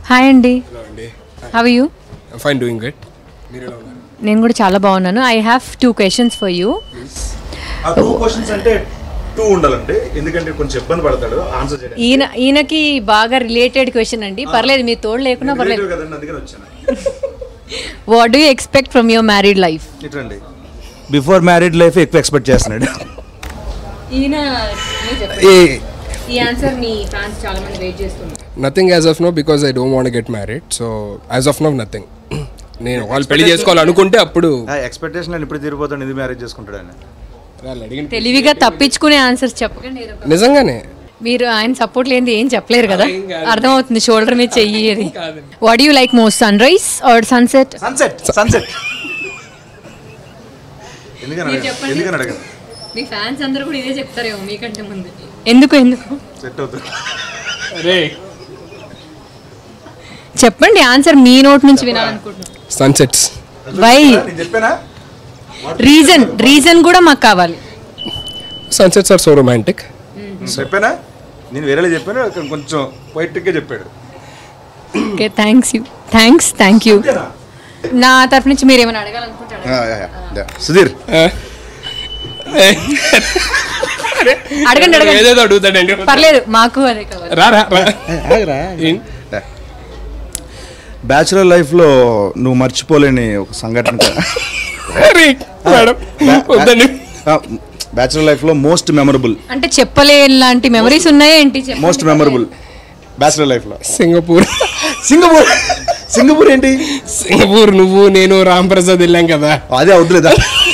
Hi అండి hello అండి how you fine doing good మీరు ఎలా ఉన్నారు నేను కూడా చాలా బాగున్నాను I have two questions for you uh two questions అంటే టూ ఉండాలండి ఎందుకంటే కొంచెం ఇబ్బంది పడతాడు ఆన్సర్ చేయడానికి ఈయన ఈయనకి బాగా రిలేటెడ్ క్వశ్చన్ అండి పర్లేదు మీ తోడు లేకున్నా నేను పర్లేదు relative కదండి అందుకని వచ్చాను what do expect from your married life ఇట్రండి బిఫోర్ మ్యారీడ్ లైఫ్ ఎక్కువ ఎక్స్పెక్ట్ చేస్తున్నాడు ఈయన ఏ ఈ ఆన్సర్ మీ ఫ్యాన్స్ చాలా మంది వెయిట్ చేస్తున్నారు nothing as of now because I don't want get married so as of now nothing నేను వాళ్ళు పెళ్లి చేసుకోవాలనుకుంటే అప్పుడు ఎక్స్పెక్టేషన్ నేను ఇప్పుడు తీరిపోతాను ఇది మ్యారేజ్ చేసుకుంటాడు ఆయన వాళ్ళు అడిగిన తెలివిగా తప్పించుకునే ఆన్సర్స్ చెప్పకండి ఏదో ఒకటి. నిజంగానే మీరు ఆయన సపోర్ట్ లేనిది ఏం చెప్పలేరు కదా అర్థమవుతుంది షోల్డర్ మీద చెయ్యి అది what you like most sunrise or sunset sunset sunset ఎందుకని మీరు అడగను? చెప్పండి. ఎందుకని అడగను మీ ఫ్యాన్స్ అందరూ కూడా ఇదే చెప్తారేమో మీకంటే ముందు ఎందుకు ఎందుకు సెట్ అవుతుంది అరే చెప్పండి ఆన్సర్ మీ నోట్ నుంచి వినాలనుకుంటున్నాను సన్సెట్స్ వై నేను చెప్పానా రీజన్ రీజన్ కూడా మాకు కావాలి సన్సెట్స్ ఆర్ సో రొమాంటిక్ చెప్పానా నేను వేరేలా చెప్పాను అక్కడ కొంచెం పొయిటిక్గా చెప్పాడు okay thanks you thanks thank you నా తరఫు నుంచి మీరు ఏమైనా అడగాలనుకుంటారా సుధీర్ అడగండి అడగండి ఏదేదో అడుగుతాడండి పర్లేదు మాకు అదే కావాలి రా రా రా ఏం? బ్యాచులర్ లైఫ్లో నువ్వు మర్చిపోలేని ఒక సంఘటన అరే, మేడం వద్దండి బ్యాచులర్ లైఫ్లో మోస్ట్ మెమరబుల్ అంటే చెప్పలేని లాంటి మెమరీస్ ఉన్నాయా ఏంటి చెప్పండి. మోస్ట్ మెమరబుల్ బ్యాచులర్ లైఫ్లో సింగపూర్ సింగపూర్ సింగపూర్ ఏంటి సింగపూర్ నువ్వు నేను రామ్ ప్రసాద్ వెళ్ళాం కదా అదే వద్దులేదా